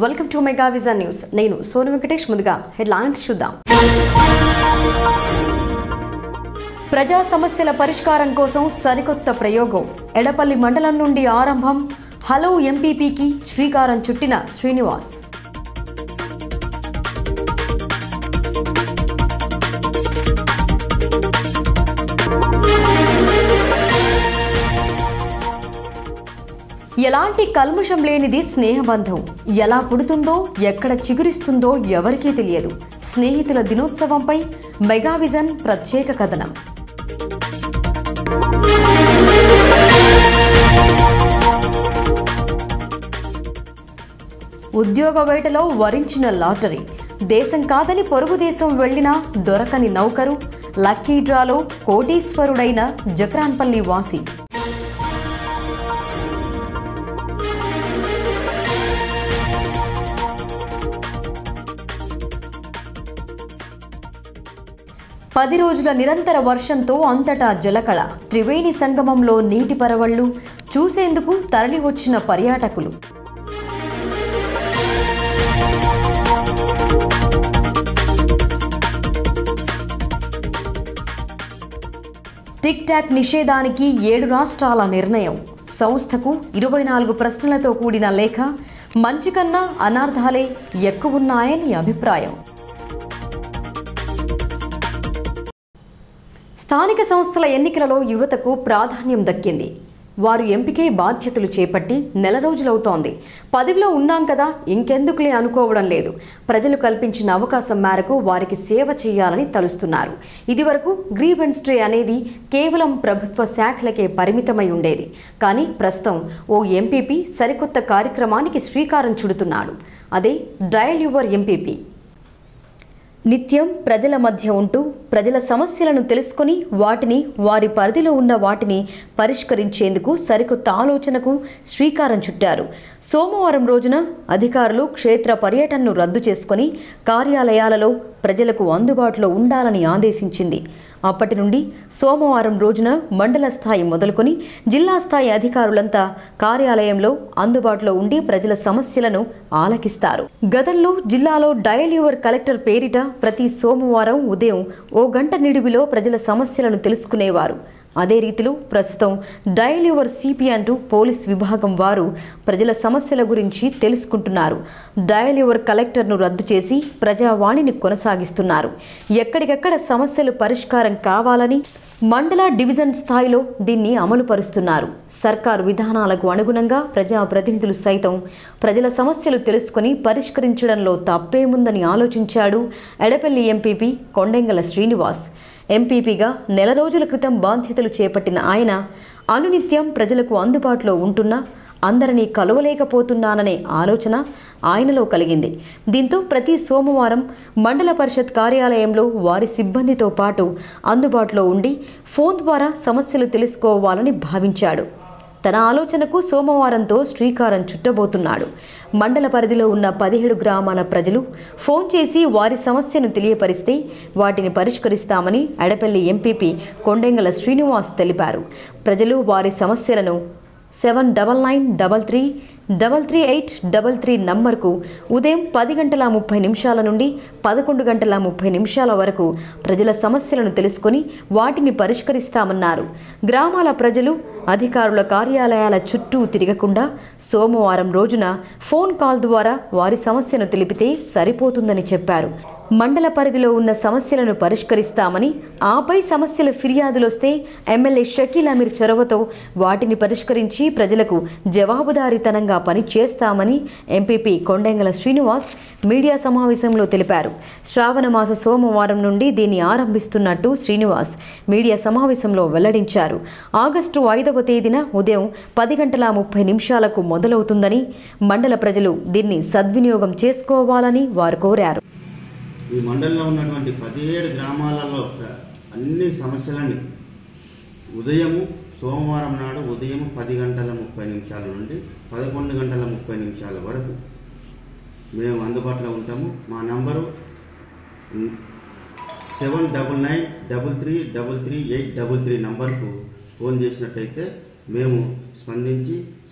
welcome to mega vision news నేను సోను వెంకటేష్ ముందుగా headlines చూద్దాం ప్రజా సమస్యల పరిష్కారం కోసం సరికొత్త ప్రయోగం ఎడపల్లి మండలం నుండి ఆరంభం హలో ఎంపీపీకి శ్రీకారం చుట్టిన శ్రీనివాస్ ఎలాంటి కల్ముషం లేనిది స్నేహబంధం ఎలా పుడుతుందో ఎక్కడ చిగురిస్తుందో ఎవరికీ తెలియదు స్నేహితుల దినోత్సవంపై మెగావిజన్ ప్రత్యేక కథనం ఉద్యోగ వేటలో వరించిన లాటరీ దేశం కాదని పొరుగు దేశం వెళ్లినా దొరకని నౌకరు లక్కీ డ్రాలో కోటీశ్వరుడైన జక్రాన్పల్లి వాసి పది రోజుల నిరంతర వర్షంతో అంతటా జలకళ త్రివేణి సంగమంలో నీటి పరవళ్లు చూసేందుకు తరలివచ్చిన పర్యాటకులు టిక్ టాక్ నిషేధానికి ఏడు రాష్ట్రాల నిర్ణయం సంస్థకు ఇరవై నాలుగు ప్రశ్నలతో కూడిన లేఖ మంచి కన్నా అనార్థాలే ఎక్కువున్నాయని అభిప్రాయం స్థానిక సంస్థల ఎన్నికలలో యువతకు ప్రాధాన్యం దక్కింది వారు ఎంపికే బాధ్యతలు చేపట్టి నెల రోజులవుతోంది పదవిలో ఉన్నాం కదా ఇంకెందుకులే అనుకోవడం లేదు ప్రజలు కల్పించిన అవకాశం మేరకు వారికి సేవ చేయాలని తలుస్తున్నారు ఇదివరకు గ్రీవెన్స్ డే అనేది కేవలం ప్రభుత్వ శాఖలకే పరిమితమై ఉండేది కానీ ప్రస్తుతం ఓ ఎంపీపీ సరికొత్త కార్యక్రమానికి శ్రీకారం చుడుతున్నాడు అదే డయల్ యువర్ ఎంపీపీ నిత్యం ప్రజల మధ్య ఉంటూ ప్రజల సమస్యలను తెలుసుకొని వాటిని వారి పరిధిలో ఉన్న వాటిని పరిష్కరించేందుకు సరికొత్త ఆలోచనకు శ్రీకారం చుట్టారు సోమవారం రోజున అధికారులు క్షేత్ర పర్యటనను రద్దు చేసుకొని కార్యాలయాలలో ప్రజలకు అందుబాటులో ఉండాలని ఆదేశించింది అప్పటి నుండి సోమవారం రోజున మండల స్థాయి మొదలుకొని జిల్లా స్థాయి అధికారులంతా కార్యాలయంలో అందుబాటులో ఉండి ప్రజల సమస్యలను ఆలకిస్తారు గతంలో జిల్లాలో డయల్ యువర్ కలెక్టర్ పేరిట ప్రతి సోమవారం ఉదయం ఓ గంట నిడివిలో ప్రజల సమస్యలను తెలుసుకునేవారు అదే రీతిలో ప్రస్తుతం డయల్ యువర్ సిపి అంటూ పోలీస్ విభాగం వారు ప్రజల సమస్యల గురించి తెలుసుకుంటున్నారు డయల్ యువర్ కలెక్టర్ను రద్దు చేసి ప్రజావాణిని కొనసాగిస్తున్నారు ఎక్కడికెక్కడ సమస్యలు పరిష్కారం కావాలని మండల డివిజన్ స్థాయిలో దీన్ని అమలు పరుస్తున్నారు సర్కారు విధానాలకు అనుగుణంగా ప్రజాప్రతినిధులు సైతం ప్రజల సమస్యలు తెలుసుకుని పరిష్కరించడంలో తప్పేముందని ఆలోచించాడు ఎడపల్లి ఎంపీపీ కొండెంగల శ్రీనివాస్ ఎంపీపీగా నెల రోజుల క్రితం బాధ్యతలు చేపట్టిన ఆయన అనునిత్యం ప్రజలకు అందుబాటులో ఉంటున్నా అందరినీ కలవలేకపోతున్నాననే ఆలోచన ఆయనలో కలిగింది దీంతో ప్రతి సోమవారం మండల పరిషత్ కార్యాలయంలో వారి సిబ్బందితో పాటు అందుబాటులో ఉండి ఫోన్ ద్వారా సమస్యలు తెలుసుకోవాలని భావించాడు తన ఆలోచనకు సోమవారంతో శ్రీకారం చుట్టబోతున్నాడు మండల పరిధిలో ఉన్న పదిహేడు గ్రామాల ప్రజలు ఫోన్ చేసి వారి సమస్యను తెలియపరిస్తే వాటిని పరిష్కరిస్తామని ఎడపల్లి ఎంపీపీ కొండెంగల శ్రీనివాస్ తెలిపారు ప్రజలు వారి సమస్యలను seven double nine double three double three eight double three నంబర్కు ఉదయం పది గంటల ముప్పై నిమిషాల నుండి పదకొండు గంటల ముప్పై నిమిషాల వరకు ప్రజల సమస్యలను తెలుసుకొని వాటిని పరిష్కరిస్తామన్నారు గ్రామాల ప్రజలు అధికారుల కార్యాలయాల చుట్టూ తిరగకుండా సోమవారం రోజున ఫోన్ కాల్ ద్వారా వారి సమస్యను తెలిపితే సరిపోతుందని చెప్పారు మండల పరిధిలో ఉన్న సమస్యలను పరిష్కరిస్తామని ఆపై సమస్యల ఫిర్యాదులొస్తే ఎమ్మెల్యే షకీల్ అమీర్ చొరవతో వాటిని పరిష్కరించి ప్రజలకు జవాబుదారీతనంగా పనిచేస్తామని ఎంపీపీ కొండెంగల శ్రీనివాస్ మీడియా సమావేశంలో తెలిపారు శ్రావణ మాస సోమవారం నుండి దీన్ని ఆరంభిస్తున్నట్టు శ్రీనివాస్ మీడియా సమావేశంలో వెల్లడించారు ఆగస్టు ఐదవ తేదీన ఉదయం పది గంటల ముప్పై నిమిషాలకు మొదలవుతుందని మండల ప్రజలు దీన్ని సద్వినియోగం చేసుకోవాలని వారు కోరారు ఈ మండలంలో ఉన్నటువంటి పదిహేడు గ్రామాలలో ప్ర- అన్ని సమస్యలని ఉదయము సోమవారం నాడు ఉదయం పది గంటల ముప్పై నిమిషాల నుండి పదకొండు గంటల ముప్పై నిమిషాల వరకు మేము అందుబాటులో ఉంటాము మా number seven double nine double three double three eight double three నంబర్కు ఫోన్ చేసినట్టయితే మేము స్పందించి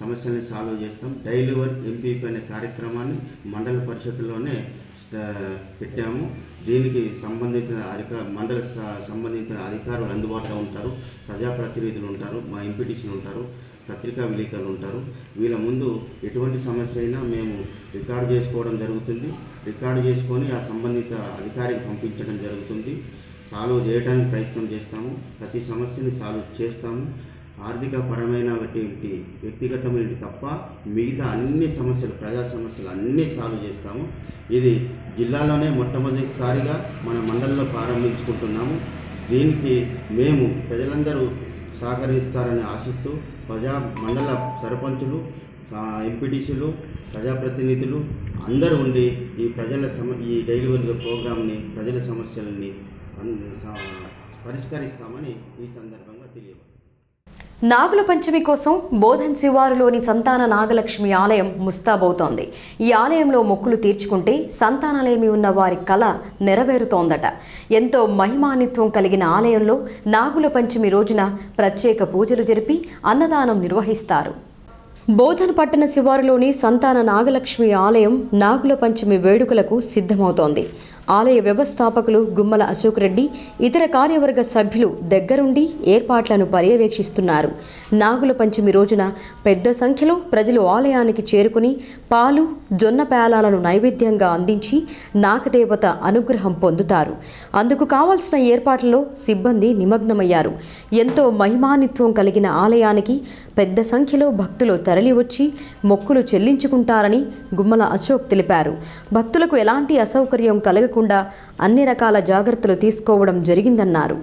సమస్యల్ని సాల్వ్ చేస్తాం డైలీ వర్క్ ఎంపీపీ అనే కార్యక్రమాన్ని మండల పరిషత్తులోనే స్ట- పెట్టాము దీనికి సంబంధించిన అధిక మండల స- సంబంధించిన అధికారులు అందుబాటులో ఉంటారు ప్రజాప్రతినిధులు ఉంటారు మా ఎంపీటీసీలు ఉంటారు పత్రికా విలేకరులు ఉంటారు వీళ్ళ ముందు ఎటువంటి సమస్య అయినా మేము రికార్డు చేసుకోవడం జరుగుతుంది రికార్డు చేసుకొని ఆ సంబంధిత అధికారికి పంపించడం జరుగుతుంది సాల్వ్ చేయడానికి ప్రయత్నం చేస్తాము ప్రతి సమస్యని సాల్వ్ చేస్తాము ఆర్థిక పరమైనటువంటి వ్యక్తిగతమైనవి తప్ప మిగతా అన్ని సమస్యలు ప్రజా సమస్యలు అన్నీ సాల్వ్ చేస్తాము ఇది జిల్లాలోనే మొట్టమొదటిసారిగా మన మండలంలో ప్రారంభించుకుంటున్నాము దీనికి మేము ప్రజలందరూ సహకరిస్తారని ఆశిస్తూ ప్రజా మండల సర్పంచులు ఎంపీటీసీలు ప్రజాప్రతినిధులు అందరూ ఉండి ఈ ప్రజల సమ ఈ డైలీ వర్క్ ప్రోగ్రామ్ని ప్రజల సమస్యలని అన్- స- పరిష్కరిస్తామని ఈ సందర్భంగా తెలియదు నాగుల పంచమి కోసం బోధన్ శివారులోని సంతాన నాగలక్ష్మి ఆలయం ముస్తాబవుతోంది ఈ ఆలయంలో మొక్కులు తీర్చుకుంటే సంతానలేమి ఉన్న వారి కళ నెరవేరుతోందట ఎంతో మహిమానిత్వం కలిగిన ఆలయంలో నాగుల పంచమి రోజున ప్రత్యేక పూజలు జరిపి అన్నదానం నిర్వహిస్తారు బోధన్ పట్టణ శివారులోని సంతాన నాగలక్ష్మి ఆలయం నాగుల పంచమి వేడుకలకు సిద్ధమవుతోంది ఆలయ వ్యవస్థాపకులు గుమ్మల అశోక్ రెడ్డి ఇతర కార్యవర్గ సభ్యులు దగ్గరుండి ఏర్పాట్లను పర్యవేక్షిస్తున్నారు నాగుల పంచమి రోజున పెద్ద సంఖ్యలో ప్రజలు ఆలయానికి చేరుకుని పాలు జొన్న పేలాలను నైవేద్యంగా అందించి నాగదేవత అనుగ్రహం పొందుతారు అందుకు కావాల్సిన ఏర్పాట్లలో సిబ్బంది నిమగ్నమయ్యారు ఎంతో మహిమానిత్వం కలిగిన ఆలయానికి పెద్ద సంఖ్యలో భక్తులు తరలివచ్చి మొక్కులు చెల్లించుకుంటారని గుమ్మల అశోక్ తెలిపారు భక్తులకు ఎలాంటి అసౌకర్యం కలగకుండా అన్ని రకాల జాగ్రత్తలు తీసుకోవడం జరిగిందన్నారు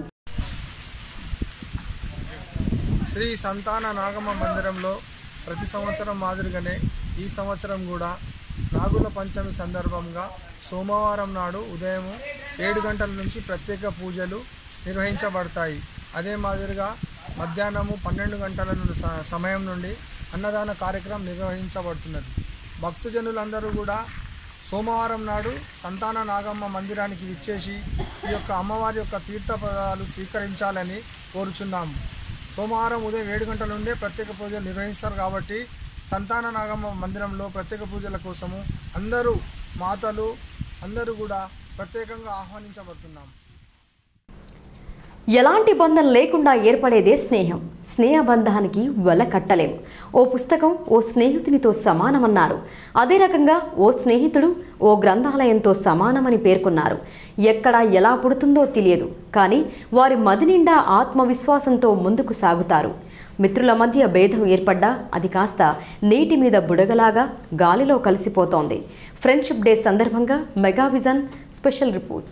శ్రీ సంతాన నాగమ్మ మందిరంలో ప్రతి సంవత్సరం మాదిరిగానే ఈ సంవత్సరం కూడా నాగుల పంచమి సందర్భంగా సోమవారం నాడు ఉదయం ఏడు గంటల నుంచి ప్రత్యేక పూజలు నిర్వహించబడతాయి అదే మాదిరిగా మధ్యాహ్నము పన్నెండు గంటల నుండి స- సమయం నుండి అన్నదాన కార్యక్రమం నిర్వహించబడుతున్నది భక్తజనులందరూ కూడా సోమవారం నాడు సంతాన నాగమ్మ మందిరానికి విచ్చేసి ఈ యొక్క అమ్మవారి యొక్క తీర్థపదాలు స్వీకరించాలని కోరుచున్నాము సోమవారం ఉదయం ఏడు గంటల నుండే ప్రత్యేక పూజలు నిర్వహిస్తారు కాబట్టి సంతాన నాగమ్మ మందిరంలో ప్రత్యేక పూజల కోసము అందరూ మాతలు అందరూ కూడా ప్రత్యేకంగా ఆహ్వానించబడుతున్నాము ఎలాంటి బంధం లేకుండా ఏర్పడేదే స్నేహం స్నేహ బంధానికి వెల కట్టలేం ఓ పుస్తకం ఓ స్నేహితునితో సమానమన్నారు అదే రకంగా ఓ స్నేహితుడు ఓ గ్రంథాలయంతో సమానమని పేర్కొన్నారు ఎక్కడ ఎలా పుడుతుందో తెలియదు కానీ వారి మది నిండా ఆత్మవిశ్వాసంతో ముందుకు సాగుతారు మిత్రుల మధ్య భేదం ఏర్పడ్డా అది కాస్త నీటి మీద బుడగలాగా గాలిలో కలిసిపోతోంది ఫ్రెండ్షిప్ డే సందర్భంగా మెగావిజన్ స్పెషల్ రిపోర్ట్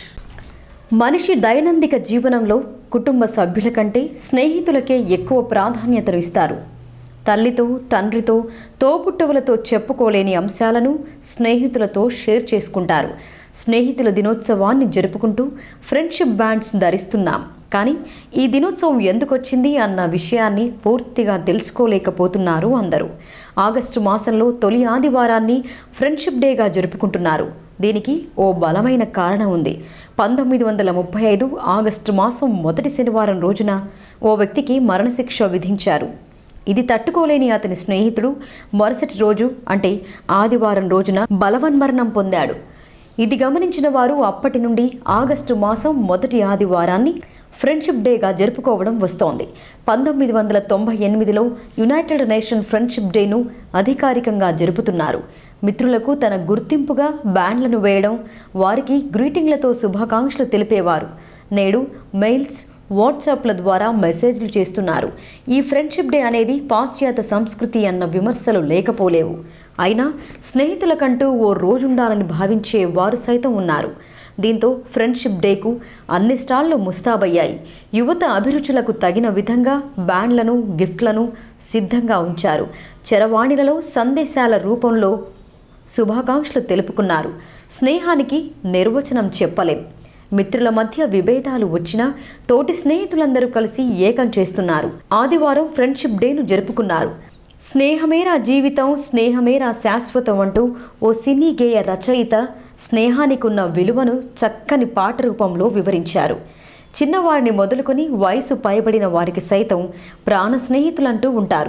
మనిషి దైనందిక జీవనంలో కుటుంబ సభ్యుల కంటే స్నేహితులకే ఎక్కువ ప్రాధాన్యతను ఇస్తారు తల్లితో తండ్రితో తోబుట్టువులతో చెప్పుకోలేని అంశాలను స్నేహితులతో షేర్ చేసుకుంటారు స్నేహితుల దినోత్సవాన్ని జరుపుకుంటూ ఫ్రెండ్షిప్ బ్యాండ్స్ ధరిస్తున్నాం కానీ ఈ దినోత్సవం ఎందుకొచ్చింది అన్న విషయాన్ని పూర్తిగా తెలుసుకోలేకపోతున్నారు అందరూ ఆగస్టు మాసంలో తొలి ఆదివారాన్ని ఫ్రెండ్షిప్ డేగా జరుపుకుంటున్నారు దీనికి ఓ బలమైన కారణం ఉంది పంతొమ్మిది వందల ముప్పై ఐదు ఆగస్టు మాసం మొదటి శనివారం రోజున ఓ వ్యక్తికి మరణశిక్ష విధించారు ఇది తట్టుకోలేని అతని స్నేహితుడు మరుసటి రోజు అంటే ఆదివారం రోజున బలవన్మరణం పొందాడు ఇది గమనించిన వారు అప్పటి నుండి ఆగస్టు మాసం మొదటి ఆదివారాన్ని ఫ్రెండ్షిప్ డేగా జరుపుకోవడం వస్తోంది పంతొమ్మిది వందల తొంభై ఎనిమిదిలో యునైటెడ్ నేషన్ ఫ్రెండ్షిప్ డేను అధికారికంగా జరుపుతున్నారు మిత్రులకు తన గుర్తింపుగా బ్యాండ్లను వేయడం వారికి గ్రీటింగ్లతో శుభాకాంక్షలు తెలిపేవారు నేడు మెయిల్స్ వాట్సాప్ల ద్వారా మెసేజ్లు చేస్తున్నారు ఈ ఫ్రెండ్షిప్ డే అనేది పాశ్చాత్య సంస్కృతి అన్న విమర్శలు లేకపోలేవు అయినా స్నేహితులకంటూ ఓ రోజుండాలని భావించే వారు సైతం ఉన్నారు దీంతో ఫ్రెండ్షిప్ డేకు అన్ని స్టాళ్లు ముస్తాబయ్యాయి యువత అభిరుచులకు తగిన విధంగా బ్యాండ్లను గిఫ్ట్లను సిద్ధంగా ఉంచారు చరవాణిలలో సందేశాల రూపంలో శుభాకాంక్షలు తెలుపుకున్నారు స్నేహానికి నిర్వచనం చెప్పలేం మిత్రుల మధ్య విభేదాలు వచ్చినా తోటి స్నేహితులందరూ కలిసి ఏకం చేస్తున్నారు ఆదివారం ఫ్రెండ్షిప్ డేను జరుపుకున్నారు స్నేహమేరా జీవితం స్నేహమేరా శాశ్వతం అంటూ ఓ సినీ గేయ రచయిత స్నేహానికున్న విలువను చక్కని పాట రూపంలో వివరించారు చిన్నవారిని మొదలుకొని వయసు పైబడిన వారికి సైతం ప్రాణ స్నేహితులంటూ ఉంటారు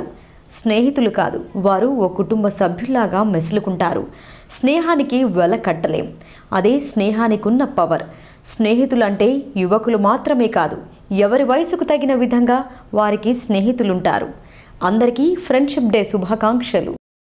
స్నేహితులు కాదు వారు ఓ కుటుంబ సభ్యుల్లాగా మెసులుకుంటారు స్నేహానికి వెల కట్టలేం అదే స్నేహానికున్న పవర్ స్నేహితులంటే యువకులు మాత్రమే కాదు ఎవరి వయసుకు తగిన విధంగా వారికి స్నేహితులుంటారు అందరికీ ఫ్రెండ్షిప్ డే శుభాకాంక్షలు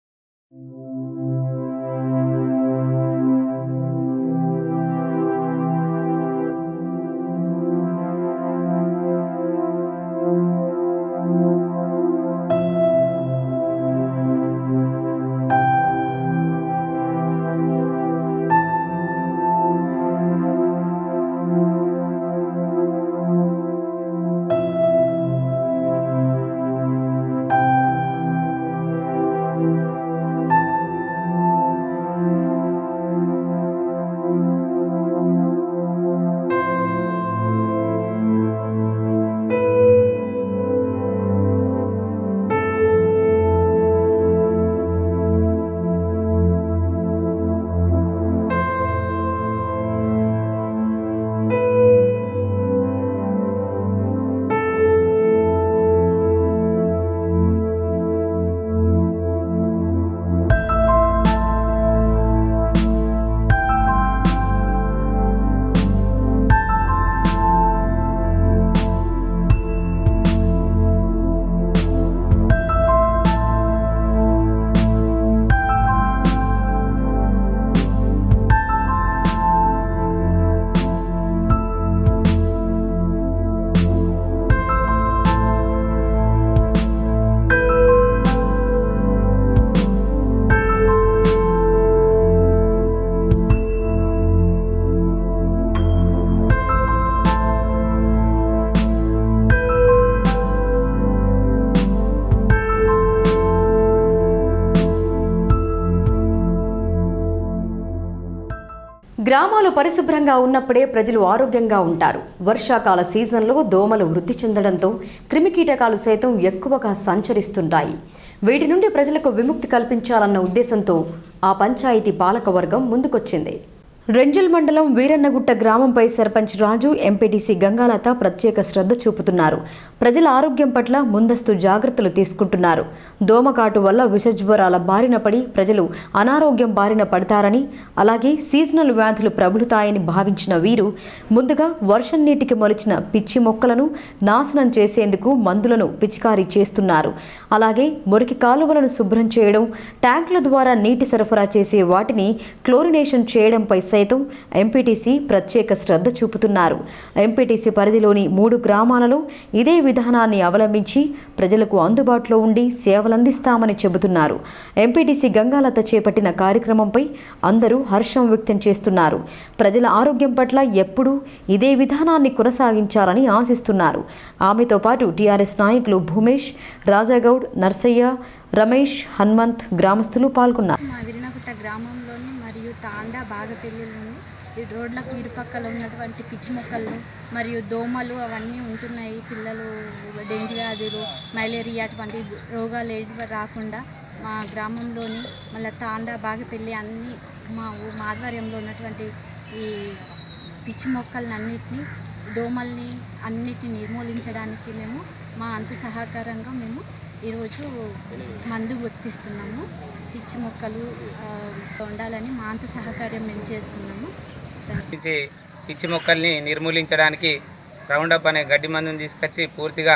గ్రామాలు పరిశుభ్రంగా ఉన్నప్పుడే ప్రజలు ఆరోగ్యంగా ఉంటారు వర్షాకాల సీజన్లో దోమలు వృద్ధి చెందడంతో క్రిమికీటకాలు సైతం ఎక్కువగా సంచరిస్తుంటాయి వీటి నుండి ప్రజలకు విముక్తి కల్పించాలన్న ఉద్దేశంతో ఆ పంచాయతీ పాలకవర్గం ముందుకొచ్చింది రెంజల్ మండలం వీరన్నగుట్ట గ్రామంపై సర్పంచ్ రాజు ఎంపీటీసీ గంగాలత ప్రత్యేక శ్రద్ధ చూపుతున్నారు ప్రజల ఆరోగ్యం పట్ల ముందస్తు జాగ్రత్తలు తీసుకుంటున్నారు దోమకాటు వల్ల విషజ్వరాల బారిన పడి ప్రజలు అనారోగ్యం బారిన పడతారని అలాగే సీజనల్ వ్యాధులు ప్రబలుతాయని భావించిన వీరు ముందుగా వర్షం నీటికి మొలిచిన పిచ్చి మొక్కలను నాశనం చేసేందుకు మందులను పిచికారీ చేస్తున్నారు అలాగే మురికి కాలువలను శుభ్రం చేయడం ట్యాంకుల ద్వారా నీటి సరఫరా చేసే వాటిని క్లోరినేషన్ చేయడంపై సైతం ఎంపీటీసీ ప్రత్యేక శ్రద్ధ చూపుతున్నారు ఎంపీటీసీ పరిధిలోని మూడు గ్రామాలలో ఇదే విధానాన్ని అవలంబించి ప్రజలకు అందుబాటులో ఉండి సేవలందిస్తామని చెబుతున్నారు ఎంపీటీసీ గంగాలత చేపట్టిన కార్యక్రమంపై అందరూ హర్షం వ్యక్తం చేస్తున్నారు ప్రజల ఆరోగ్యం పట్ల ఎప్పుడూ ఇదే విధానాన్ని కొనసాగించాలని ఆశిస్తున్నారు ఆమెతో పాటు టీఆర్ఎస్ నాయకులు భూమేష్ రాజాగౌడ్ నర్సయ్య రమేష్ హనుమంత్ గ్రామస్తులు పాల్గొన్నారు మా విరినగుట్ట గ్రామంలోని మరియు తాండా బాగపెల్లిలోని ఈ రోడ్లకు ఇరుపక్కల ఉన్నటువంటి పిచ్చి మొక్కలు మరియు దోమలు అవన్నీ ఉంటున్నాయి పిల్లలు డెంగ్యూ వ్యాధులు మలేరియా అటువంటి రోగాలు ఏవి రాకుండా మా గ్రామంలోని మళ్ళీ తాండా బాగపెల్లి అన్ని మా ఊ- మా ఆధ్వర్యంలో ఉన్నటువంటి ఈ పిచ్చి మొక్కలను అన్నిటినీ దోమల్ని అన్నిటిని నిర్మూలించడానికి మేము మా అంత సహకారంగా మేము ఈరోజు మందు గుర్తిస్తున్నాము పిచ్చి మొక్కలు ఆ, ఉండాలని మా అంత సహకారం మేము చేస్తున్నాము నుంచి పిచ్చి మొక్కల్ని నిర్మూలించడానికి రౌండప్ అనే గడ్డి మందుని తీసుకొచ్చి పూర్తిగా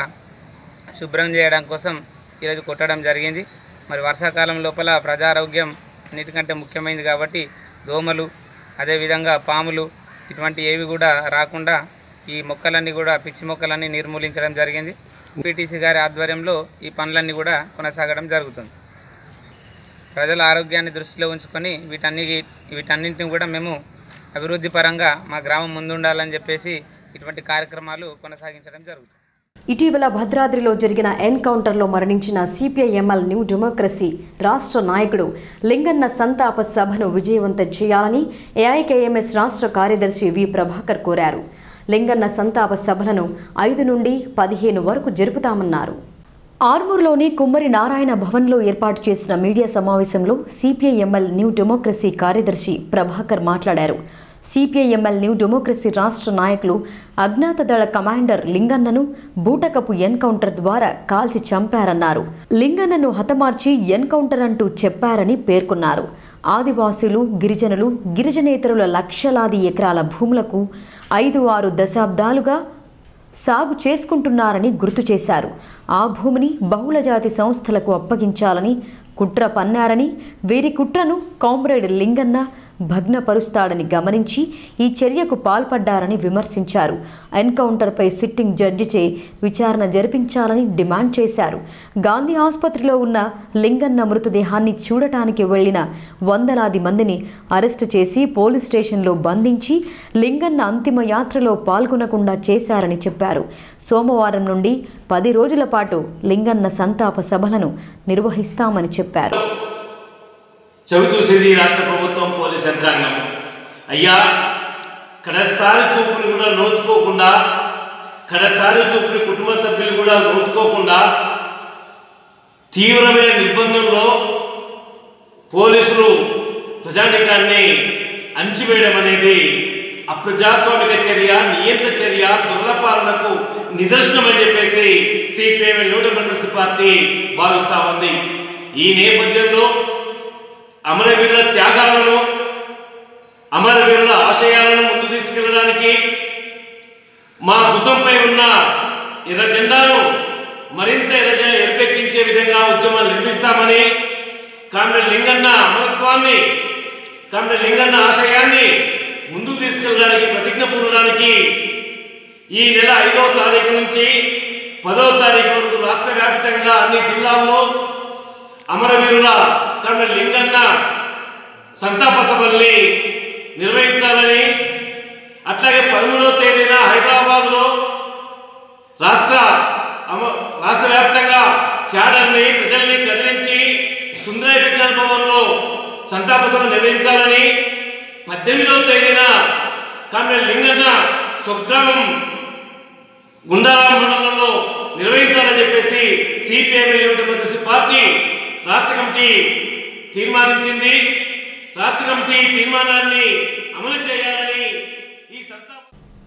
శుభ్రం చేయడం కోసం ఈరోజు కొట్టడం జరిగింది మరి వర్షాకాలం లోపల ప్రజారోగ్యం అన్నిటికంటే ముఖ్యమైనది కాబట్టి దోమలు అదేవిధంగా పాములు ఇటువంటి ఏవి కూడా రాకుండా ఈ మొక్కలన్నీ కూడా పిచ్చి మొక్కలన్నీ నిర్మూలించడం జరిగింది పీటీసీ గారి ఆధ్వర్యంలో ఈ పనులన్నీ కూడా కొనసాగడం జరుగుతుంది ప్రజల ఆరోగ్యాన్ని దృష్టిలో ఉంచుకొని వీటన్ని వీటన్నింటిని కూడా మేము అభివృద్ధి పరంగా మా గ్రామం ముందుండాలని చెప్పేసి ఇటువంటి కార్యక్రమాలు కొనసాగించడం జరుగుతుంది ఇటీవల భద్రాద్రిలో జరిగిన ఎన్కౌంటర్లో మరణించిన సిపిఐఎంఎల్ న్యూ డెమోక్రసీ రాష్ట్ర నాయకుడు లింగన్న సంతాప సభను విజయవంతం చేయాలని ఏఐకేఎంఎస్ రాష్ట్ర కార్యదర్శి వి ప్రభాకర్ కోరారు లింగన్న సంతాప సభలను ఐదు నుండి పదిహేను వరకు జరుపుతామన్నారు ఆర్మూర్లోని కుమ్మరి నారాయణ భవన్లో ఏర్పాటు చేసిన మీడియా సమావేశంలో సిపిఐఎంఎల్ న్యూ డెమోక్రసీ కార్యదర్శి ప్రభాకర్ మాట్లాడారు సిపిఐఎంఎల్ న్యూ డెమోక్రసీ రాష్ట్ర నాయకులు అజ్ఞాత దళ కమాండర్ లింగన్నను బూటకపు ఎన్కౌంటర్ ద్వారా కాల్చి చంపారన్నారు లింగన్నను హతమార్చి ఎన్కౌంటర్ అంటూ చెప్పారని పేర్కొన్నారు ఆదివాసులు గిరిజనులు గిరిజనేతరుల లక్షలాది ఎకరాల భూములకు ఐదు ఆరు దశాబ్దాలుగా సాగు చేసుకుంటున్నారని గుర్తు చేశారు ఆ భూమిని బహుళజాతి సంస్థలకు అప్పగించాలని కుట్ర పన్నారని వీరి కుట్రను కామ్రేడ్ లింగన్న భగ్నపరుస్తాడని గమనించి ఈ చర్యకు పాల్పడ్డారని విమర్శించారు ఎన్కౌంటర్పై సిట్టింగ్ జడ్జిచే విచారణ జరిపించాలని డిమాండ్ చేశారు గాంధీ ఆసుపత్రిలో ఉన్న లింగన్న మృతదేహాన్ని చూడటానికి వెళ్లిన వందలాది మందిని అరెస్టు చేసి పోలీస్ స్టేషన్లో బంధించి లింగన్న అంతిమ యాత్రలో పాల్గొనకుండా చేశారని చెప్పారు సోమవారం నుండి పది రోజుల పాటు లింగన్న సంతాప సభలను నిర్వహిస్తామని చెప్పారు చెవి చూసింది రాష్ట్ర ప్రభుత్వం పోలీస్ యంత్రాంగం అయ్యా కడసారి చూపుని కూడా నోచుకోకుండా కడసారి చూపుని కుటుంబ సభ్యులు కూడా నోచుకోకుండా తీవ్రమైన నిర్బంధంలో పోలీసులు ప్రజానికాన్ని అణిచివేయడం అనేది అప్రజాస్వామిక చర్య నియంత్ర చర్య దుర్లపాలనకు నిదర్శనం అని చెప్పేసి సిపిఐఎం న్యూ డెమోక్రసీ పార్టీ భావిస్తా ఉంది ఈ నేపథ్యంలో అమరవీరుల త్యాగాలను అమరవీరుల ఆశయాలను ముందు తీసుకెళ్ళడానికి మా భుజంపై ఉన్న ఎర్ర జెండాను మరింత ఎర్ర ఎరపెక్కించే విధంగా ఉద్యమాలు నిర్మిస్తామని కామ్రేడ్ లింగన్న అమరత్వాన్ని కామ్రేడ్ లింగన్న ఆశయాన్ని ముందుకు తీసుకెళ్ళడానికి ప్రతిజ్ఞ పూర్వడానికి ఈ నెల ఐదవ తారీఖు నుంచి పదవ తారీఖు వరకు రాష్ట్ర వ్యాప్తంగా అన్ని జిల్లాల్లో అమరవీరుల కర్నల్ లింగన్న సంతాప సభల్ని నిర్వహించాలని అట్లాగే పదమూడవ తేదీన హైదరాబాద్లో రాష్ట్ర అమ రాష్ట్ర వ్యాప్తంగా క్యాడర్ని ప్రజల్ని కదిలించి సుందరయ్య విజ్ఞాన భవన్లో సంతాప సభ నిర్వహించాలని పద్దెనిమిదవ తేదీన కామ్రేడ్ లింగన్న స్వగ్రామం గుండారాం మండలంలో నిర్వహించాలని చెప్పేసి సిపిఎం డెమోక్రసీ పార్టీ రాష్ట్ర కమిటీ తీర్మానించింది రాష్ట్ర కమిటీ తీర్మానాన్ని అమలు చేయాలని ఈ సంతాప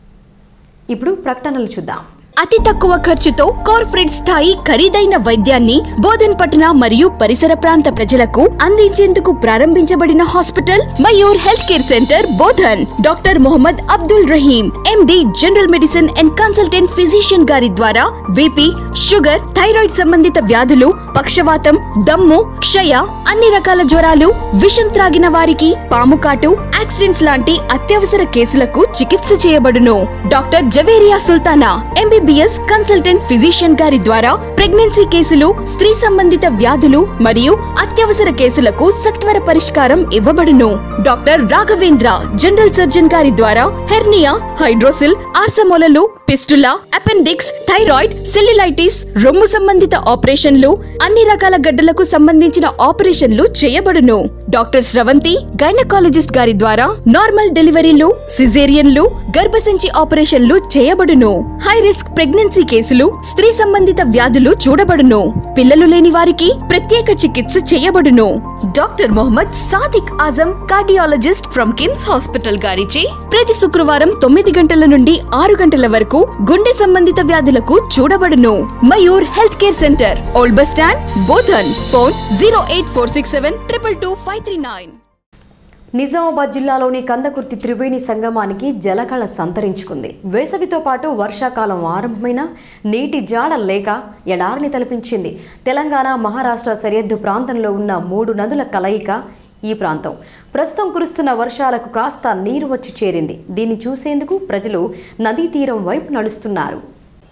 ఇప్పుడు ప్రకటనలు చూద్దాం అతి తక్కువ ఖర్చుతో కార్పొరేట్ స్థాయి ఖరీదైన వైద్యాన్ని బోధన్ పట్టణ మరియు పరిసర ప్రాంత ప్రజలకు అందించేందుకు ప్రారంభించబడిన hospital Mayur health care centre Bodhan doctor Mohammed Abdul Rahim MD general medicine and consultant physician గారి ద్వారా బీపీ షుగర్ థైరాయిడ్ సంబంధిత వ్యాధులు పక్షవాతం దమ్ము క్షయ అన్ని రకాల జ్వరాలు విషం త్రాగిన వారికి పాము కాటు యాక్సిడెంట్స్ లాంటి అత్యవసర కేసులకు చికిత్స చేయబడును doctor Javeria Sultana MBBS consultant physician గారి ద్వారా ప్రెగ్నెన్సీ కేసులు స్త్రీ సంబంధిత వ్యాధులు మరియు అత్యవసర కేసులకు సత్వర పరిష్కారం ఇవ్వబడును డాక్టర్ రాఘవేంద్ర జనరల్ సర్జన్ గారి ద్వారా హెర్నియా హైడ్రోసిల్ ఆర్సమోలలు పిస్టులా అపెండిక్స్ థైరాయిడ్ సెల్యులైటిస్ రొమ్ము సంబంధిత ఆపరేషన్లు అన్ని రకాల గడ్డలకు సంబంధించిన ఆపరేషన్లు చేయబడును డాక్టర్ స్రవంతి గైనకాలజిస్ట్ గారి ద్వారా నార్మల్ డెలివరీలు సిజేరియన్లు గర్భసంచి ఆపరేషన్లు చేయబడును హై రిస్క్ ప్రెగ్నెన్సీ కేసులు స్త్రీ సంబంధిత వ్యాధులు చూడబడును పిల్లలు లేని వారికి ప్రత్యేక చికిత్స చేయబడును doctor Mohammed Sadiq Azam cardiologist from KIMS hospital గారిచే ప్రతి శుక్రవారం తొమ్మిది గంటల నుండి ఆరు గంటల వరకు గుండె సంబంధిత వ్యాధులకు చూడబడును Mayur health care centre old bus stand Bodhan phone zero eight four six seven triple two five three nine Nizamabad జిల్లాలోని కందకుర్తి త్రివేణి సంగమానికి జలకళ సంతరించుకుంది వేసవితో పాటు వర్షాకాలం ఆరంభమైన నీటి జాడ లేక ఎడారిని తలపించింది తెలంగాణ మహారాష్ట్ర సరిహద్దు ప్రాంతంలో ఉన్న మూడు నదుల కలయిక ఈ ప్రాంతం ప్రస్తుతం కురుస్తున్న వర్షాలకు కాస్త నీరు వచ్చి చేరింది దీన్ని చూసేందుకు ప్రజలు నదీ తీరం వైపు నడుస్తున్నారు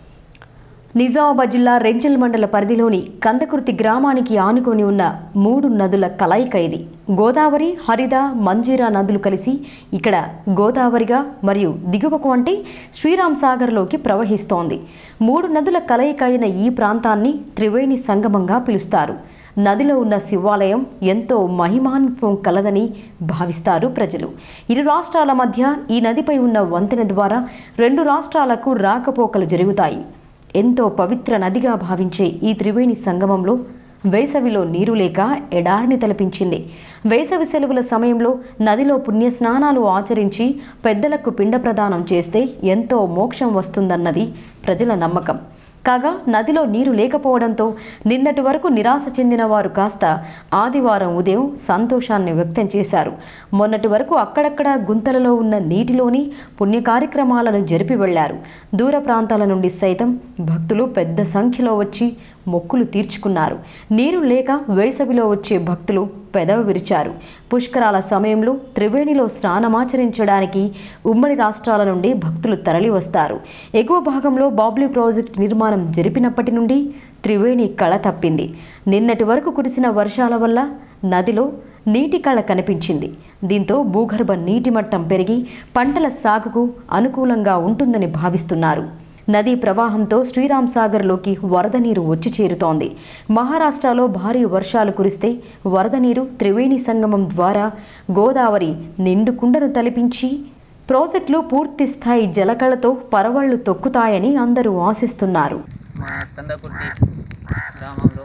నిజామాబాద్ జిల్లా రెంజల్ మండల పరిధిలోని కందకుర్తి గ్రామానికి ఆనుకొని ఉన్న మూడు నదుల కలయిక ఇది గోదావరి హరిద మంజీరా నదులు కలిసి ఇక్కడ గోదావరిగా మరియు దిగువకు అంటే శ్రీరామ్ సాగర్లోకి ప్రవహిస్తోంది మూడు నదుల కలయిక అయిన ఈ ప్రాంతాన్ని త్రివేణి సంగమంగా పిలుస్తారు నదిలో ఉన్న శివాలయం ఎంతో మహిమాన్వితం కలదని భావిస్తారు ప్రజలు ఇరు రాష్ట్రాల మధ్య ఈ నదిపై ఉన్న వంతెన ద్వారా రెండు రాష్ట్రాలకు రాకపోకలు జరుగుతాయి ఎంతో పవిత్ర నదిగా భావించే ఈ త్రివేణి సంగమంలో వేసవిలో నీరు లేక ఎడారిని తలపించింది వేసవి సెలవుల సమయంలో నదిలో పుణ్యస్నానాలు ఆచరించి పెద్దలకు పిండ ప్రదానం చేస్తే ఎంతో మోక్షం వస్తుందన్నది ప్రజల నమ్మకం కాగా నదిలో నీరు లేకపోవడంతో నిన్నటి వరకు నిరాశ చెందిన వారు కాస్త ఆదివారం ఉదయం సంతోషాన్ని వ్యక్తం చేశారు మొన్నటి వరకు అక్కడక్కడ గుంతలలో ఉన్న నీటిలోని పుణ్య కార్యక్రమాలను జరిపి వెళ్లారు దూర ప్రాంతాల నుండి సైతం భక్తులు పెద్ద సంఖ్యలో వచ్చి మొక్కులు తీర్చుకున్నారు నీరు లేక వేసవిలో వచ్చే భక్తులు పెదవి విరిచారు పుష్కరాల సమయంలో త్రివేణిలో స్నానమాచరించడానికి ఉమ్మడి రాష్ట్రాల నుండి భక్తులు తరలి వస్తారు ఎగువ భాగంలో బాబ్లీ ప్రాజెక్టు నిర్మాణం జరిపినప్పటి నుండి త్రివేణి కళ తప్పింది నిన్నటి వరకు కురిసిన వర్షాల వల్ల నదిలో నీటి కళ కనిపించింది దీంతో భూగర్భ నీటి మట్టం పెరిగి పంటల సాగుకు అనుకూలంగా ఉంటుందని భావిస్తున్నారు నదీ ప్రవాహంతో శ్రీరామ్ సాగర్లోకి వరద నీరు వచ్చి చేరుతోంది మహారాష్ట్రలో భారీ వర్షాలు కురిస్తే వరద నీరు త్రివేణి సంగమం ద్వారా గోదావరి నిండు కుండను తలిపించి ప్రాజెక్టులు పూర్తి స్థాయి జలకళతో పరవళ్లు తొక్కుతాయని అందరూ ఆశిస్తున్నారు మా కందకుర్తి గ్రామంలో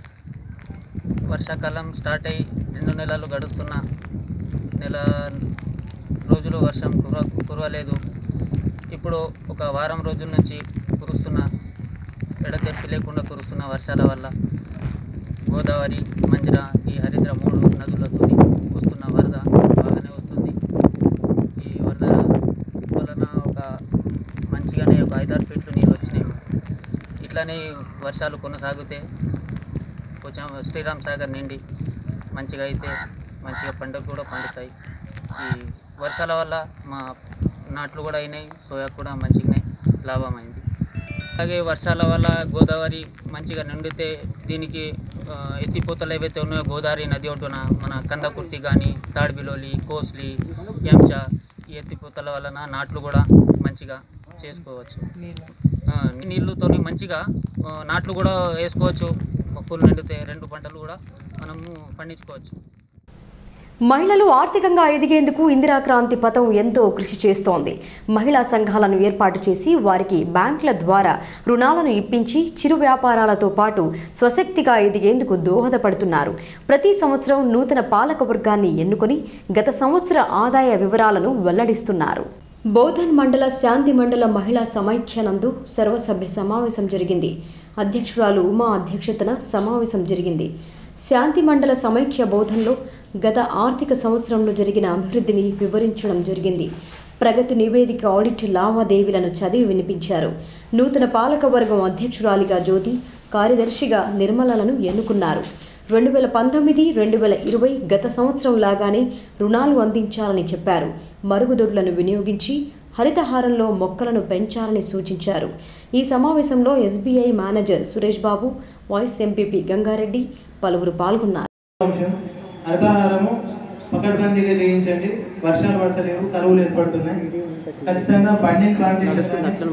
వర్షాకాలం స్టార్ట్ అయ్యి రెండు నెలలు గడుస్తున్న నెల రోజులు వర్షం కుర కురవలేదు ఇప్పుడు ఒక వారం రోజుల నుంచి కురుస్తున్న ఎడతెరిపి లేకుండా కురుస్తున్న వర్షాల వల్ల గోదావరి మంజిరా ఈ హరిద్ర మూడు నదులతో వస్తున్న వరద బాగానే వస్తుంది ఈ వరద వలన ఒక మంచిగానే ఒక ఐదారు ఫీట్లు నీళ్ళు వచ్చినాయి ఇట్లానే వర్షాలు కొనసాగితే కొంచెం శ్రీరామ్ సాగర్ నిండి మంచిగా అయితే మంచిగా పంటలు కూడా పండుతాయి ఈ వర్షాల వల్ల మా నాట్లు కూడా అయినాయి సోయా కూడా మంచిగానే లాభమైంది అలాగే వర్షాల వల్ల గోదావరి మంచిగా నిండితే దీనికి ఆ, ఎత్తిపోతలు ఏవైతే ఉన్నాయో గోదావరి నది ఒడ్డున మన కందకుర్తి కానీ తాడిబిలోలి కోస్లి ఎంచా ఈ ఎత్తిపోతల వలన నాట్లు కూడా మంచిగా చేసుకోవచ్చు ఆ, నీళ్ళతోని మంచిగా ఆ, నాట్లు కూడా వేసుకోవచ్చు ఫుల్ నిండితే రెండు పంటలు కూడా మనము పండించుకోవచ్చు మహిళలు ఆర్థికంగా ఎదిగేందుకు ఇందిరా క్రాంతి పథం ఎంతో కృషి చేస్తోంది మహిళా సంఘాలను ఏర్పాటు చేసి వారికి బ్యాంకుల ద్వారా రుణాలను ఇప్పించి చిరు వ్యాపారాలతో పాటు స్వశక్తిగా ఎదిగేందుకు దోహదపడుతున్నారు ప్రతి సంవత్సరం నూతన పాలక వర్గాన్ని ఎన్నుకొని గత సంవత్సర ఆదాయ వివరాలను వెల్లడిస్తున్నారు బోధన్ మండల శాంతి మండల మహిళా సమైక్యానందు సర్వసభ్య సమావేశం జరిగింది అధ్యక్షురాలు ఉమా అధ్యక్షతన సమావేశం జరిగింది శాంతి మండల సమైక్య బోధనలో గత ఆర్థిక సంవత్సరంలో జరిగిన అభివృద్ధిని వివరించడం జరిగింది ప్రగతి నివేదిక ఆడిట్ లావాదేవీలను చదివి వినిపించారు నూతన పాలకవర్గం అధ్యక్షురాలిగా జ్యోతి కార్యదర్శిగా నిర్మలలను ఎన్నుకున్నారు రెండు వేల పంతొమ్మిది రెండు వేల ఇరవై గత సంవత్సరం లాగానే రుణాలు అందించాలని చెప్పారు మరుగుదొడ్లను వినియోగించి హరితహారంలో మొక్కలను పెంచాలని సూచించారు ఈ సమావేశంలో SBI manager Suresh Babu vice MPP Gangareddy పలువురు పాల్గొన్నారు అంశం అర్థాహారము పకడ్బందీగా చేయించండి వర్షాలు పడతలేవు కరువులు ఏర్పడుతున్నాయి ఖచ్చితంగా బండింగ్ ప్లాంటేషన్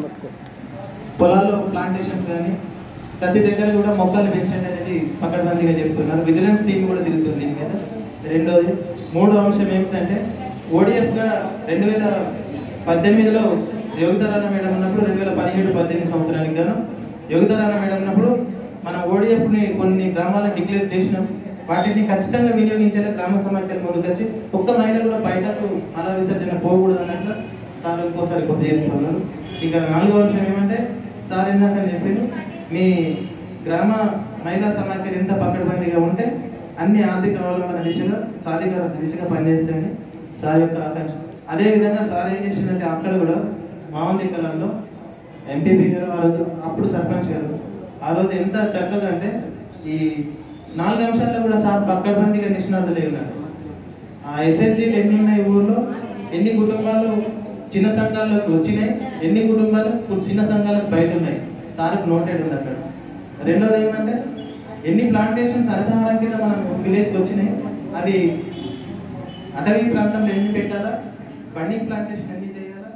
పొలాల్లో ప్లాంటేషన్స్ కానీ ప్రతి దగ్గర కూడా మొక్కలు పెంచండి అనేది పకడ్బందీగా చెప్తున్నారు విజిలెన్స్ టీం కూడా తిరుగుతుంది దీని మీద రెండోది మూడో అంశం ఏమిటంటే ఓడిఎఫ్గా రెండు వేల పద్దెనిమిదిలో యోగితారాయణ మేడం ఉన్నప్పుడు రెండు వేల పదిహేడు పద్దెనిమిది సంవత్సరానికి గాను యోగితారాయణ మేడం ఉన్నప్పుడు మన ఓడిఎఫ్ని కొన్ని గ్రామాలను డిక్లేర్ చేసినాం వాటిని ఖచ్చితంగా వినియోగించేలా గ్రామ సమాఖ్యలు ముందుకొచ్చి ఒక్క మహిళ కూడా బయటకు మల విసర్జన పోకూడదు అన్నట్లు సార్ ఇంకోసారి కొత్త చేస్తున్నారు ఇక నాలుగో అంశం ఏమంటే సార్ ఇందాక చెప్పింది మీ గ్రామ మహిళా సమాఖ్యలు ఎంత పకడ్బందీగా ఉంటే అన్ని ఆర్థిక అవలంబన దిశగా సాధికార దిశగా పనిచేస్తాయని సార్ యొక్క ఆకాంక్ష అదే విధంగా సార్ ఏం చేసిందంటే అక్కడ కూడా మామూలు కళల్లో ఎంపీపీ గారు ఆ రోజు అప్పుడు సర్పంచ్ గారు ఆ రోజు ఎంత చక్కగా అంటే ఈ నాలుగు అంశాల్లో కూడా సార్ పక్కడబందిగా నిష్ణాతులు ఉన్నారు ఆ ఎస్ఎస్జీలు ఎన్ని ఉన్నాయి ఊర్లో ఎన్ని కుటుంబాలు చిన్న సంఘాల్లోకి వచ్చినాయి ఎన్ని కుటుంబాలు కు- చిన్న సంఘాలకు బయట ఉన్నాయి సార్కు నోటెడ్ ఉంది అక్కడ రెండోది ఏమంటే ఎన్ని ప్లాంటేషన్స్ అర్థహారం కింద మనం విలేజ్కి వచ్చినాయి అవి అటవీ ప్రాంతంలో ఎన్ని పెట్టాలా బండింగ్ ప్లాంటేషన్ ఎన్ని చేయాలా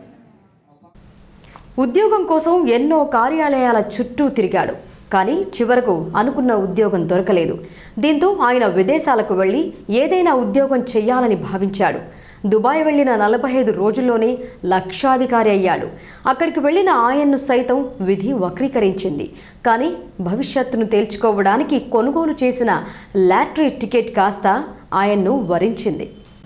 ఉద్యోగం కోసం ఎన్నో కార్యాలయాల చుట్టూ తిరిగాడు కానీ చివరకు అనుకున్న ఉద్యోగం దొరకలేదు దీంతో ఆయన విదేశాలకు వెళ్ళి ఏదైనా ఉద్యోగం చేయాలని భావించాడు దుబాయ్ వెళ్లిన నలభై ఐదు రోజుల్లోనే లక్షాధికారి అయ్యాడు అక్కడికి వెళ్లిన ఆయన్ను సైతం విధి వక్రీకరించింది కానీ భవిష్యత్తును తేల్చుకోవడానికి కొనుగోలు చేసిన లాటరీ టికెట్ కాస్త ఆయన్ను వరించింది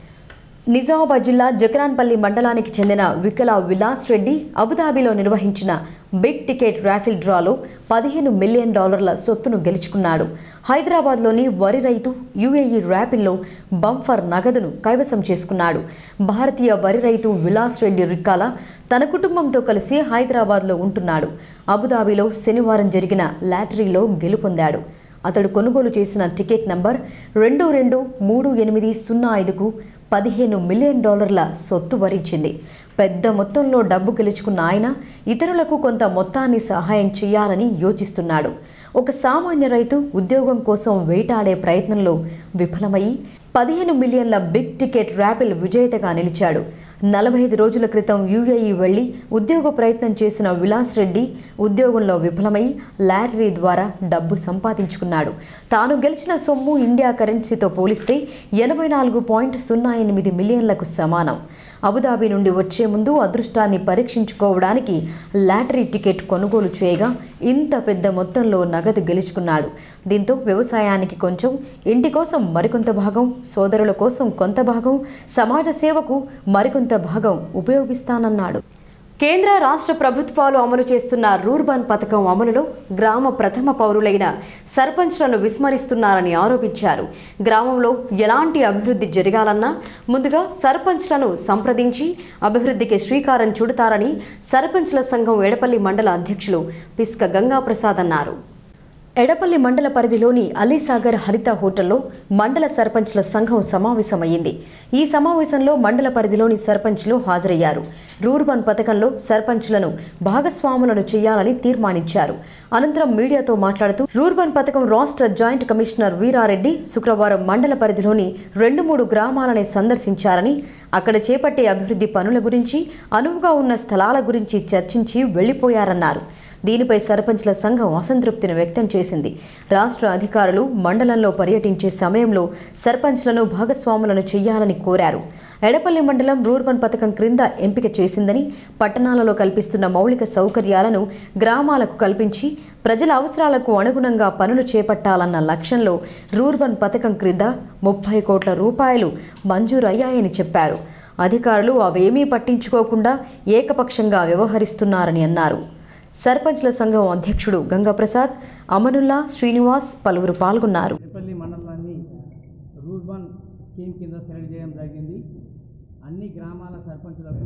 నిజామాబాద్ జిల్లా జకరాన్పల్లి మండలానికి చెందిన వికల విలాస్ రెడ్డి అబుదాబిలో నిర్వహించిన బిగ్ టికెట్ రాఫిల్ డ్రాలో పదిహేను మిలియన్ డాలర్ల సొత్తును గెలుచుకున్నాడు హైదరాబాద్లోని వరి రైతు యుఏఈ ర్యాపిల్లో బంఫర్ నగదును కైవసం చేసుకున్నాడు భారతీయ వరి రైతు విలాస్ రెడ్డి రిక్కాల తన కుటుంబంతో కలిసి హైదరాబాద్లో ఉంటున్నాడు అబుదాబిలో శనివారం జరిగిన లాటరీలో గెలుపొందాడు అతడు కొనుగోలు చేసిన టికెట్ నంబర్ రెండు రెండు మూడు ఎనిమిది సున్నా ఐదుకు పదిహేను మిలియన్ డాలర్ల సొత్తు వరించింది పెద్ద మొత్తంలో డబ్బు గెలుచుకున్న ఆయన ఇతరులకు కొంత మొత్తాన్ని సహాయం చేయాలని యోచిస్తున్నాడు ఒక సామాన్య రైతు ఉద్యోగం కోసం వేటాడే ప్రయత్నంలో విఫలమయ్యి పదిహేను మిలియన్ల బిగ్ టికెట్ ర్యాపిల్ విజేతగా నిలిచాడు నలభై ఐదు రోజుల క్రితం యుఏఈ వెళ్లి ఉద్యోగ ప్రయత్నం చేసిన విలాస్ రెడ్డి ఉద్యోగంలో విఫలమై లాటరీ ద్వారా డబ్బు సంపాదించుకున్నాడు తాను గెలిచిన సొమ్ము ఇండియా కరెన్సీతో పోలిస్తే ఎనభై నాలుగు పాయింట్ సున్నా ఎనిమిది మిలియన్లకు సమానం అబుదాబి నుండి వచ్చే ముందు అదృష్టాన్ని పరీక్షించుకోవడానికి లాటరీ టికెట్ కొనుగోలు చేయగా ఇంత పెద్ద మొత్తంలో నగదు గెలుచుకున్నాడు దీంతో వ్యవసాయానికి కొంచెం ఇంటి కోసం మరికొంత భాగం సోదరుల కోసం కొంత భాగం సమాజ సేవకు మరికొంత భాగం ఉపయోగిస్తానన్నాడు కేంద్ర రాష్ట్ర ప్రభుత్వాలు అమలు చేస్తున్న రూర్బన్ పథకం అమలులో గ్రామ ప్రథమ పౌరులైన సర్పంచ్లను విస్మరిస్తున్నారని ఆరోపించారు గ్రామంలో ఎలాంటి అభివృద్ధి జరగాలన్నా ముందుగా సర్పంచ్లను సంప్రదించి అభివృద్ధికి శ్రీకారం చుడతారని సర్పంచ్ల సంఘం ఎడపల్లి మండల అధ్యక్షులు పిస్క గంగాప్రసాద్ అన్నారు ఎడపల్లి మండల పరిధిలోని అలీసాగర్ హరిత హోటల్లో మండల సర్పంచ్ల సంఘం సమావేశమైంది ఈ సమావేశంలో మండల పరిధిలోని సర్పంచ్లు హాజరయ్యారు రూర్బన్ పథకంలో సర్పంచ్లను భాగస్వాములను చేయాలని తీర్మానించారు అనంతరం మీడియాతో మాట్లాడుతూ రూర్బన్ పథకం రాష్ట్ర జాయింట్ కమిషనర్ వీరారెడ్డి శుక్రవారం మండల పరిధిలోని రెండు మూడు గ్రామాలని సందర్శించారని అక్కడ చేపట్టే అభివృద్ధి పనుల గురించి అనువుగా ఉన్న స్థలాల గురించి చర్చించి వెళ్లిపోయారన్నారు దీనిపై సర్పంచ్ల సంఘం అసంతృప్తిని వ్యక్తం చేసింది రాష్ట్ర అధికారులు మండలంలో పర్యటించే సమయంలో సర్పంచ్లను భాగస్వాములను చేయాలని కోరారు ఎడపల్లి మండలం రూర్బన్ పథకం క్రింద ఎంపిక చేసిందని పట్టణాలలో కల్పిస్తున్న మౌలిక సౌకర్యాలను గ్రామాలకు కల్పించి ప్రజల అవసరాలకు అనుగుణంగా పనులు చేపట్టాలన్న లక్ష్యంలో రూర్బన్ పథకం క్రింద ముప్పై కోట్ల రూపాయలు మంజూరయ్యాయని చెప్పారు అధికారులు అవేమీ పట్టించుకోకుండా ఏకపక్షంగా వ్యవహరిస్తున్నారని అన్నారు సర్పంచ్ల సంఘం అధ్యక్షుడు గంగాప్రసాద్ అమనుల్లా శ్రీనివాస్ పలువురు పాల్గొన్నారు రేపల్లి మండలాన్ని రూర్బన్ స్కీమ్ కింద సెలెక్ట్ చేయడం జరిగింది అన్ని గ్రామాల సర్పంచులకు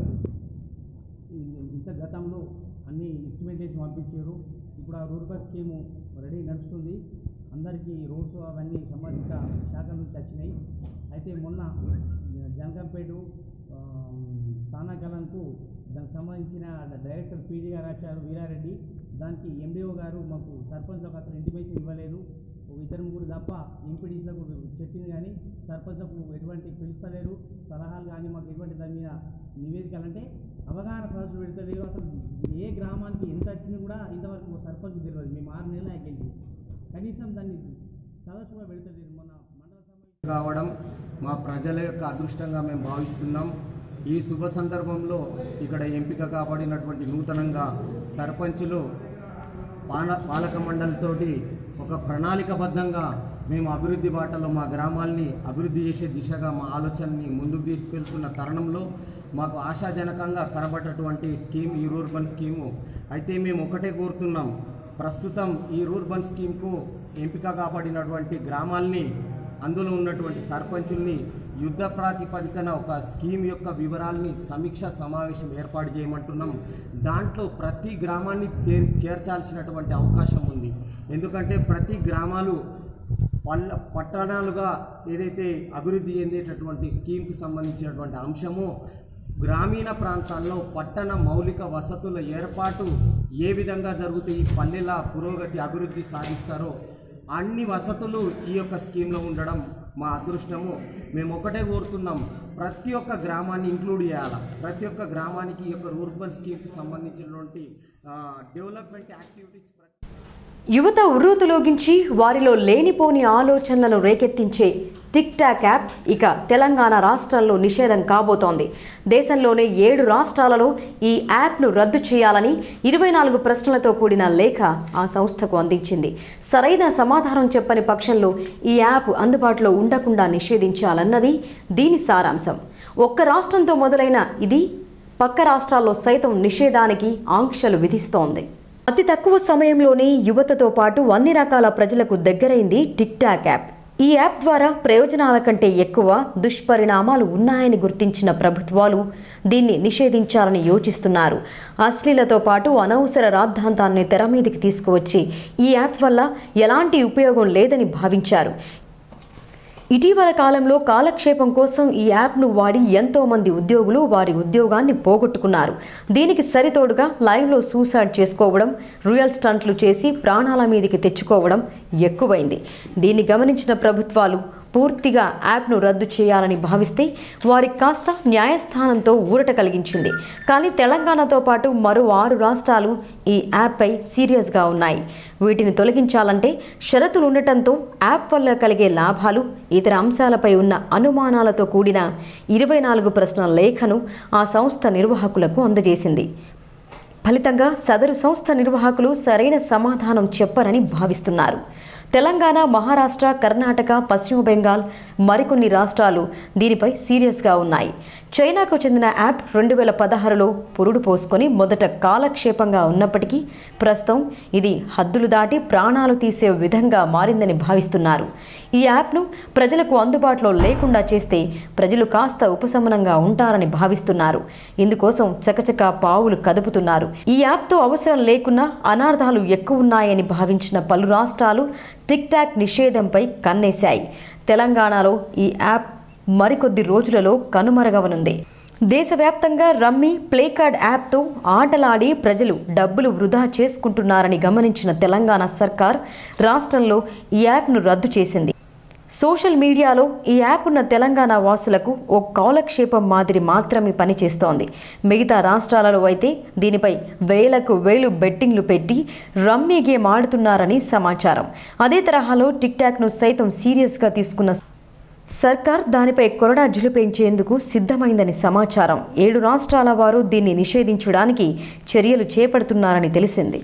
ఈ- ఇంత గతంలో అన్ని ఎస్టిమేట్ చేసి పంపించారు ఇప్పుడు ఆ రూర్బన్ స్కీము రెడీ నడుస్తుంది అందరికీ రోడ్స్ అవన్నీ సంబంధిత శాఖల నుంచి వచ్చినాయి అయితే మొన్న జంగంపేట స్థానకలంకు దానికి సంబంధించిన డైరెక్టర్ పీజీ గారు వచ్చారు వీరారెడ్డి దానికి ఎండిఓ గారు మాకు సర్పంచ్లకు అసలు ఇంటిమేషన్ ఇవ్వలేదు ఒక ఇద్దరు ముగ్గురు తప్ప ఎంపీడీసీలకు చెప్పింది కానీ సర్పంచ్లకు ఎటువంటి పిలుస్తలేరు సలహాలు కానీ మాకు ఎటువంటి దాని మీద నివేదికలు అంటే అవగాహన సదస్సులు పెడతలేరు అసలు ఏ గ్రామానికి ఎంత వచ్చింది కూడా ఇంతవరకు సర్పంచ్ తెలియదు మేము ఆరు నెలలు ఆకెళ్ళి కనీసం దాన్ని సదస్సు కూడా పెడతలేరు మొన్న మండల సమావేశం కావడం మా ప్రజల యొక్క అదృష్టంగా మేము భావిస్తున్నాం ఈ శుభ సందర్భంలో ఇక్కడ ఎంపిక కాబడినటువంటి నూతనంగా సర్పంచులు పాన పాలక మండలితోటి ఒక ప్రణాళికబద్ధంగా మేము అభివృద్ధి బాటలో మా గ్రామాల్ని అభివృద్ధి చేసే దిశగా మా ఆలోచనని ముందుకు తీసుకెళ్తున్న తరుణంలో మాకు ఆశాజనకంగా కనబడ్డటువంటి స్కీమ్ ఈ రూర్బన్ స్కీము అయితే మేము ఒకటే కోరుతున్నాం ప్రస్తుతం ఈ రూర్బన్ స్కీమ్కు ఎంపిక కాబడినటువంటి గ్రామాల్ని అందులో ఉన్నటువంటి సర్పంచుల్ని యుద్ధ ప్రాతిపదికన ఒక స్కీమ్ యొక్క వివరాల్ని సమీక్ష సమావేశం ఏర్పాటు చేయమంటున్నాం దాంట్లో ప్రతి గ్రామాన్ని చేర్ చేర్చాల్సినటువంటి అవకాశం ఉంది ఎందుకంటే ప్రతి గ్రామాలు పల్ల పట్టణాలుగా ఏదైతే అభివృద్ధి చెందేటటువంటి స్కీమ్కి సంబంధించినటువంటి అంశమో గ్రామీణ ప్రాంతాల్లో పట్టణ మౌలిక వసతుల ఏర్పాటు ఏ విధంగా జరుగుతాయి పల్లెల పురోగతి అభివృద్ధి సాధిస్తారో అన్ని వసతులు ఈ యొక్క స్కీమ్లో ఉండడం మా అదృష్టము మేము ఒకటే కోరుతున్నాం ప్రతి ఒక్క గ్రామాన్ని ఇంక్లూడ్ చేయాలి ప్రతి ఒక్క గ్రామానికి ఈ యొక్క రూర్బన్ స్కీమ్కి సంబంధించినటువంటి డెవలప్మెంట్ యాక్టివిటీస్ యువత ఉర్రూతులోగించి వారిలో లేనిపోని ఆలోచనలను రేకెత్తించే టిక్ టాక్ యాప్ ఇక తెలంగాణ రాష్ట్రంలో నిషేధం కాబోతోంది దేశంలోనే ఏడు రాష్ట్రాలలో ఈ యాప్ను రద్దు చేయాలని ఇరవై నాలుగు ప్రశ్నలతో కూడిన లేఖ ఆ సంస్థకు అందించింది సరైన సమాధానం చెప్పని పక్షంలో ఈ యాప్ అందుబాటులో ఉండకుండా నిషేధించాలన్నది దీని సారాంశం ఒక్క రాష్ట్రంతో మొదలైన ఇది పక్క రాష్ట్రాల్లో సైతం నిషేధానికి ఆంక్షలు విధిస్తోంది అతి తక్కువ సమయంలోనే యువతతో పాటు అన్ని రకాల ప్రజలకు దగ్గరైంది టిక్ టాక్ యాప్ ఈ యాప్ ద్వారా ప్రయోజనాల కంటే ఎక్కువ దుష్పరిణామాలు ఉన్నాయని గుర్తించిన ప్రభుత్వాలు దీన్ని నిషేధించాలని యోచిస్తున్నారు అశ్లీలతో పాటు అనవసర రాద్ధాంతాన్ని తెర మీదకి తీసుకువచ్చి ఈ యాప్ వల్ల ఎలాంటి ఉపయోగం లేదని భావించారు ఇటీవల కాలంలో కాలక్షేపం కోసం ఈ యాప్ను వాడి ఎంతో మంది ఉద్యోగులు వారి ఉద్యోగాన్ని పోగొట్టుకున్నారు దీనికి సరితోడుగా లైవ్లో సూసైడ్ చేసుకోవడం రియల్ స్టంట్లు చేసి ప్రాణాల మీదకి తెచ్చుకోవడం ఎక్కువైంది దీన్ని గమనించిన ప్రభుత్వాలు పూర్తిగా యాప్ను రద్దు చేయాలని భావిస్తే వారికి కాస్త న్యాయస్థానంతో ఊరట కలిగించింది కానీ తెలంగాణతో పాటు మరో ఆరు రాష్ట్రాలు ఈ యాప్పై సీరియస్గా ఉన్నాయి వీటిని తొలగించాలంటే షరతులు ఉండటంతో యాప్ వల్ల కలిగే లాభాలు ఇతర అంశాలపై ఉన్న అనుమానాలతో కూడిన ఇరవై నాలుగు ప్రశ్నల లేఖను ఆ సంస్థ నిర్వాహకులకు అందజేసింది ఫలితంగా సదరు సంస్థ నిర్వాహకులు సరైన సమాధానం చెప్పరని భావిస్తున్నారు తెలంగాణ మహారాష్ట్ర కర్ణాటక పశ్చిమ బెంగాల్ మరికొన్ని రాష్ట్రాలు దీనిపై సీరియస్గా ఉన్నాయి చైనాకు చెందిన యాప్ రెండు వేల పదహారులో పురుడు పోసుకొని మొదట కాలక్షేపంగా ఉన్నప్పటికీ ప్రస్తుతం ఇది హద్దులు దాటి ప్రాణాలు తీసే విధంగా మారిందని భావిస్తున్నారు ఈ యాప్ను ప్రజలకు అందుబాటులో లేకుండా చేస్తే ప్రజలు కాస్త ఉపశమనంగా ఉంటారని భావిస్తున్నారు ఇందుకోసం చకచక పావులు కదుపుతున్నారు ఈ యాప్తో అవసరం లేకున్నా అనార్థాలు ఎక్కువ ఉన్నాయని భావించిన పలు రాష్ట్రాలు టిక్ టాక్ నిషేధంపై కన్నేశాయి తెలంగాణలో ఈ యాప్ మరికొద్ది రోజులలో కనుమరుగవనుంది దేశవ్యాప్తంగా రమ్మీ ప్లే కార్డ్ యాప్తో ఆటలాడి ప్రజలు డబ్బులు వృధా చేసుకుంటున్నారని గమనించిన తెలంగాణ సర్కార్ రాష్ట్రంలో ఈ యాప్ను రద్దు చేసింది సోషల్ మీడియాలో ఈ యాప్ ఉన్న తెలంగాణ వాసులకు ఓ కాలక్షేపం మాదిరి మాత్రమే పనిచేస్తోంది మిగతా రాష్ట్రాలలో అయితే దీనిపై వేలకు వేలు బెట్టింగ్లు పెట్టి రమ్మీ గేమ్ ఆడుతున్నారని సమాచారం అదే తరహాలో టిక్ టాక్ను సైతం సీరియస్గా తీసుకున్న సర్కార్ దానిపై కొరడా జులిపించేందుకు సిద్ధమైందని సమాచారం ఏడు రాష్ట్రాల వారు దీన్ని నిషేధించడానికి చర్యలు చేపడుతున్నారని తెలిసింది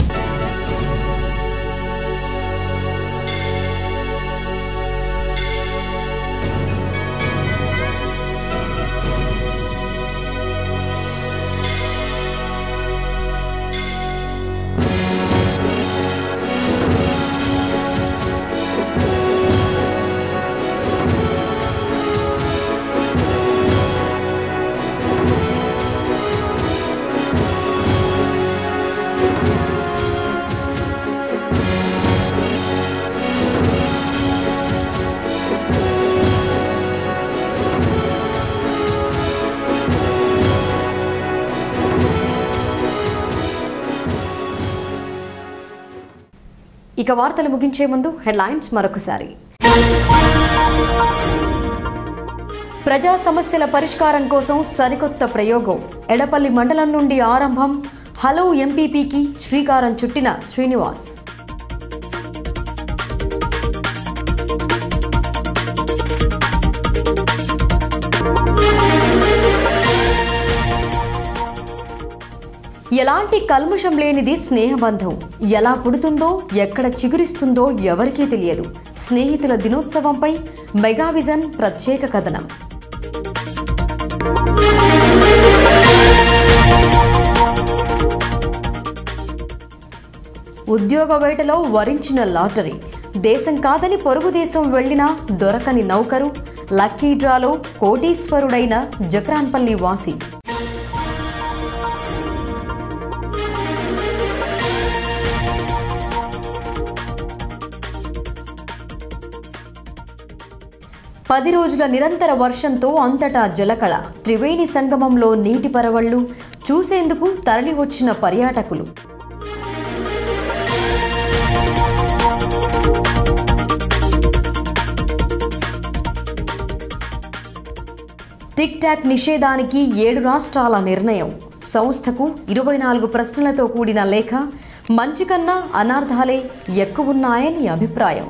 ఇక వార్తలు ముగించే ముందు హెడ్లైన్స్ మరొకసారి ప్రజా సమస్యల పరిష్కారం కోసం సరికొత్త ప్రయోగం ఎడపల్లి మండలం నుండి ఆరంభం హలో ఎంపీపీకి శ్రీకారం చుట్టిన శ్రీనివాస్ ఎలాంటి కల్ముషం లేనిది స్నేహబంధం ఎలా పుడుతుందో ఎక్కడ చిగురిస్తుందో ఎవరికీ తెలియదు స్నేహితుల దినోత్సవంపై మెగావిజన్ ప్రత్యేక కథనం ఉద్యోగ వేటలో వరించిన లాటరీ దేశం కాదని పొరుగు దేశం వెళ్లినా దొరకని నౌకరు లక్కీ డ్రాలో కోటీశ్వరుడైన జక్రాన్పల్లి వాసి పది రోజుల నిరంతర వర్షంతో అంతటా జలకళ త్రివేణి సంగమంలో నీటి పరవళ్లు చూసేందుకు తరలి వచ్చిన పర్యాటకులు టిక్ టాక్ నిషేధానికి ఏడు రాష్ట్రాల నిర్ణయం సంస్థకు ఇరవై నాలుగు ప్రశ్నలతో కూడిన లేఖ మంచి కన్నా అనార్థాలే ఎక్కువున్నాయని అభిప్రాయం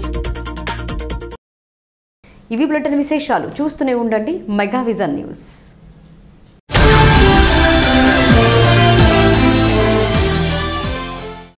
ఇవి బులెటిన్ విశేషాలు చూస్తూనే ఉండండి మెగా విజన్ న్యూస్